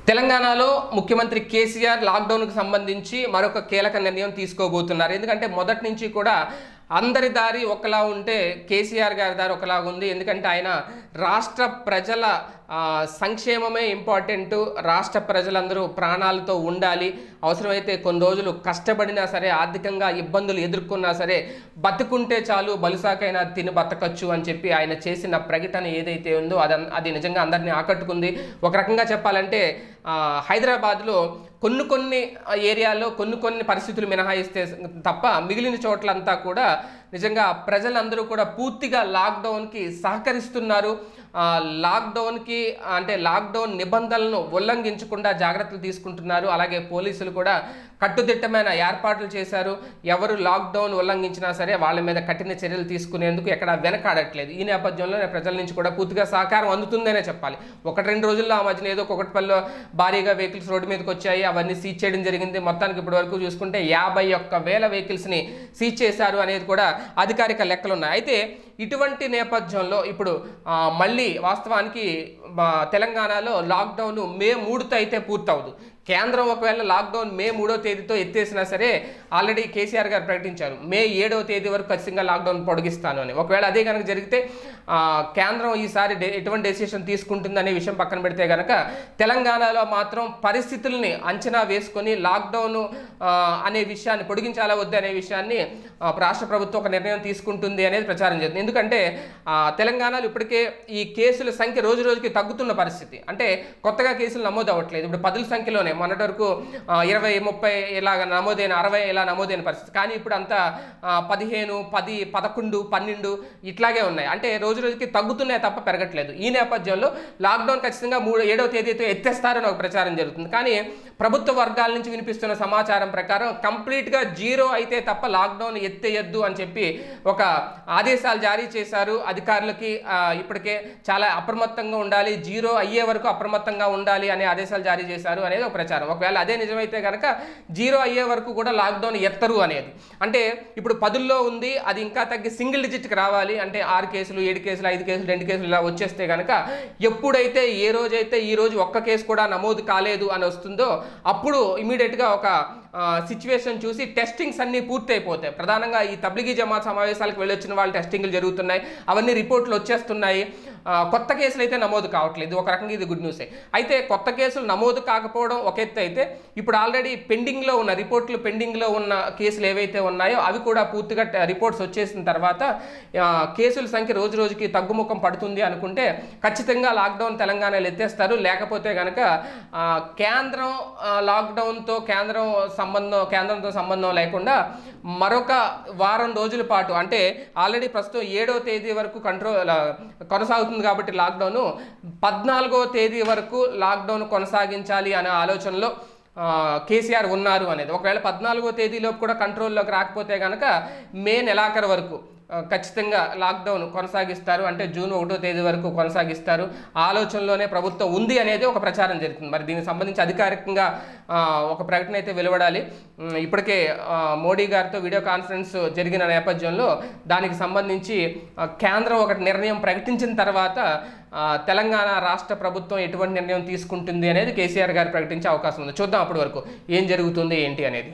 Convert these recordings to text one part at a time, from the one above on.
తెలంగాణలో ముఖ్యమంత్రి కేసీఆర్ లాక్డౌన్కు సంబంధించి మరొక కీలక నిర్ణయం తీసుకోబోతున్నారు ఎందుకంటే మొదటి నుంచి కూడా అందరి దారి ఒకలా ఉంటే కేసీఆర్ గారి దారి ఒకలా ఉంది ఎందుకంటే ఆయన రాష్ట్ర ప్రజల ఆ, సంక్షేమమే ఇంపార్టెంట్ రాష్ట్ర ప్రజలందరూ ప్రాణాలతో ఉండాలి అవసరమైతే కొన్ని రోజులు కష్టపడినా సరే ఆర్థికంగా ఇబ్బందులు ఎదుర్కొన్నా సరే బతుకుంటే చాలు బలుసాకైనా తిని బతకచ్చు అని చెప్పి ఆయన చేసిన ప్రకటన ఏదైతే ఉందో అది అది నిజంగా అందరినీ ఆకట్టుకుంది ఒక రకంగా చెప్పాలంటే ఆ, హైదరాబాద్లో కొన్ని కొన్ని ఏరియాల్లో కొన్ని కొన్ని పరిస్థితులు మినహాయిస్తే తప్ప మిగిలిన చోట్లంతా కూడా నిజంగా ప్రజలందరూ కూడా పూర్తిగా లాక్డౌన్కి సహకరిస్తున్నారు ఆ, లాక్డౌన్కి అంటే లాక్డౌన్ నిబంధనలను ఉల్లంఘించకుండా జాగ్రత్తలు తీసుకుంటున్నారు అలాగే పోలీసులు కూడా కట్టుదిట్టమైన ఏర్పాట్లు చేశారు ఎవరు లాక్డౌన్ ఉల్లంఘించినా సరే వాళ్ళ మీద కఠిన చర్యలు తీసుకునేందుకు ఎక్కడ వెనకాడట్లేదు ఈ నేపథ్యంలో ప్రజల నుంచి కూడా పూర్తిగా సహకారం అందుతుందనే చెప్పాలి ఒకటి రెండు రోజుల్లో ఆ మధ్యన ఏదో ఒకటిపల్లిలో భారీగా వెహికల్స్ రోడ్డు మీదకి వచ్చాయి అవన్నీ సీజ్ చేయడం జరిగింది మొత్తానికి ఇప్పటి వరకు చూసుకుంటే యాభై ఒక్క వేల వెహికల్స్ని సీజ్ చేశారు అనేది కూడా అధికారిక లెక్కలు ఉన్నాయి అయితే ఇటువంటి నేపథ్యంలో ఇప్పుడు ఆ, మళ్ళీ వాస్తవానికి మా తెలంగాణలో లాక్డౌన్ మే మూడుతో అయితే పూర్తవదు కేంద్రం ఒకవేళ లాక్డౌన్ మే మూడో తేదీతో ఎత్తేసినా సరే ఆల్రెడీ కేసీఆర్ గారు ప్రకటించారు మే ఏడవ తేదీ వరకు ఖచ్చితంగా లాక్డౌన్ పొడిగిస్తాను అని ఒకవేళ అదే కనుక జరిగితే ఆ, కేంద్రం ఈసారి డె- ఎటువంటి డెసిషన్ తీసుకుంటుందనే విషయం పక్కన పెడితే కనుక తెలంగాణలో మాత్రం పరిస్థితుల్ని అంచనా వేసుకొని లాక్డౌన్ ఆ, అనే విషయాన్ని పొడిగించాలా వద్దు అనే విషయాన్ని ఆ, రాష్ట్ర ప్రభుత్వం ఒక నిర్ణయం తీసుకుంటుంది అనేది ప్రచారం చేస్తుంది ఎందుకంటే ఆ, తెలంగాణలో ఇప్పటికే ఈ కేసుల సంఖ్య రోజు రోజుకి తగ్గుతున్న పరిస్థితి అంటే కొత్తగా కేసులు నమోదు అవ్వట్లేదు ఇప్పుడు పదుల సంఖ్యలోనే మొన్నటి వరకు ఆ, ఇరవై ముప్పై ఇలాగ నమోదైన అరవై ఇలా నమోదైన పరిస్థితి కానీ ఇప్పుడు అంతా ఆ, పదిహేను పది పదకొండు పన్నెండు ఇట్లాగే ఉన్నాయి అంటే రోజు రోజుకి తగ్గుతున్నాయి తప్ప పెరగట్లేదు ఈ నేపథ్యంలో లాక్డౌన్ ఖచ్చితంగా మూడు ఏడవ తేదీతో ఎత్తేస్తారని ఒక ప్రచారం జరుగుతుంది కానీ ప్రభుత్వ వర్గాల నుంచి వినిపిస్తున్న సమాచారం ప్రకారం కంప్లీట్గా జీరో అయితే తప్ప లాక్డౌన్ ఎత్తేయద్దు అని చెప్పి ఒక ఆదేశాలు జారీ చేశారు అధికారులకి ఆ, ఇప్పటికే చాలా అప్రమత్తంగా ఉండాలి జీరో అయ్యే వరకు అప్రమత్తంగా ఉండాలి అనే ఆదేశాలు జారీ చేశారు అనేది ఒక ప్రచారం ఒకవేళ అదే నిజమైతే కనుక జీరో అయ్యే వరకు కూడా లాక్డౌన్ ఎత్తరు అనేది అంటే ఇప్పుడు పదుల్లో ఉంది అది ఇంకా తగ్గి సింగిల్ డిజిట్కి రావాలి అంటే ఆరు కేసులు ఏడు కేసులు ఐదు కేసులు రెండు కేసులు ఇలా వచ్చేస్తే కనుక ఎప్పుడైతే ఏ రోజైతే ఈ రోజు ఒక్క కేసు కూడా నమోదు కాలేదు అని వస్తుందో అప్పుడు ఇమీడియట్గా ఒక సిచ్యువేషన్ చూసి టెస్టింగ్స్ అన్నీ పూర్తి అయిపోతాయి ప్రధానంగా ఈ తబ్లిగీ జమాత్ సమావేశాలకు వెళ్ళొచ్చిన వాళ్ళు టెస్టింగ్లు జరుగుతున్నాయి అవన్నీ రిపోర్ట్లు వచ్చేస్తున్నాయి ఆ, కొత్త కేసులు అయితే నమోదు కావట్లేదు ఒక రకంగా ఇది గుడ్ న్యూసే అయితే కొత్త కేసులు నమోదు కాకపోవడం ఒక ఎత్తు అయితే ఇప్పుడు ఆల్రెడీ పెండింగ్లో ఉన్న రిపోర్ట్లు పెండింగ్లో ఉన్న కేసులు ఏవైతే ఉన్నాయో అవి కూడా పూర్తిగా ట- రిపోర్ట్స్ వచ్చేసిన తర్వాత ఆ, కేసుల సంఖ్య రోజు రోజుకి తగ్గుముఖం పడుతుంది అనుకుంటే ఖచ్చితంగా లాక్డౌన్ తెలంగాణలో ఎత్తేస్తారు లేకపోతే కనుక ఆ, కేంద్రం ఆ, లాక్డౌన్తో కేంద్రం సంబంధం కేంద్రంతో సంబంధం లేకుండా మరొక వారం రోజుల పాటు అంటే ఆల్రెడీ ప్రస్తుతం ఏడో తేదీ వరకు కంట్రోల్ ఆ, కొనసాగుతుంది కాబట్టి లాక్డౌన్ పద్నాలుగో తేదీ వరకు లాక్డౌన్ కొనసాగించాలి అనే ఆలోచనలో ఆ, కేసీఆర్ ఉన్నారు అనేది ఒకవేళ పద్నాలుగో తేదీలోపు కూడా కంట్రోల్లోకి రాకపోతే కనుక మే నెలాఖరు వరకు ఆ, ఖచ్చితంగా లాక్డౌన్ కొనసాగిస్తారు అంటే జూన్ ఒకటో తేదీ వరకు కొనసాగిస్తారు ఆలోచనలోనే ప్రభుత్వం ఉంది అనేది ఒక ప్రచారం జరుగుతుంది మరి దీనికి సంబంధించి అధికారికంగా ఆ, ఒక ప్రకటన అయితే వెలువడాలి ఉమ్, ఇప్పటికే ఆ, మోడీ గారితో వీడియో కాన్ఫరెన్స్ జరిగిన నేపథ్యంలో దానికి సంబంధించి ఆ, కేంద్రం ఒక నిర్ణయం ప్రకటించిన తర్వాత ఆ, తెలంగాణ రాష్ట్ర ప్రభుత్వం ఎటువంటి నిర్ణయం తీసుకుంటుంది అనేది కేసీఆర్ గారు ప్రకటించే అవకాశం ఉంది చూద్దాం అప్పటి వరకు ఏం జరుగుతుంది ఏంటి అనేది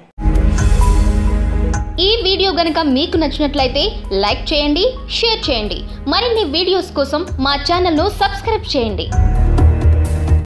ఈ వీడియో గనుక మీకు నచ్చినట్లయితే లైక్ చేయండి షేర్ చేయండి మరిన్ని వీడియోస్ కోసం మా ఛానల్ను సబ్స్క్రైబ్ చేయండి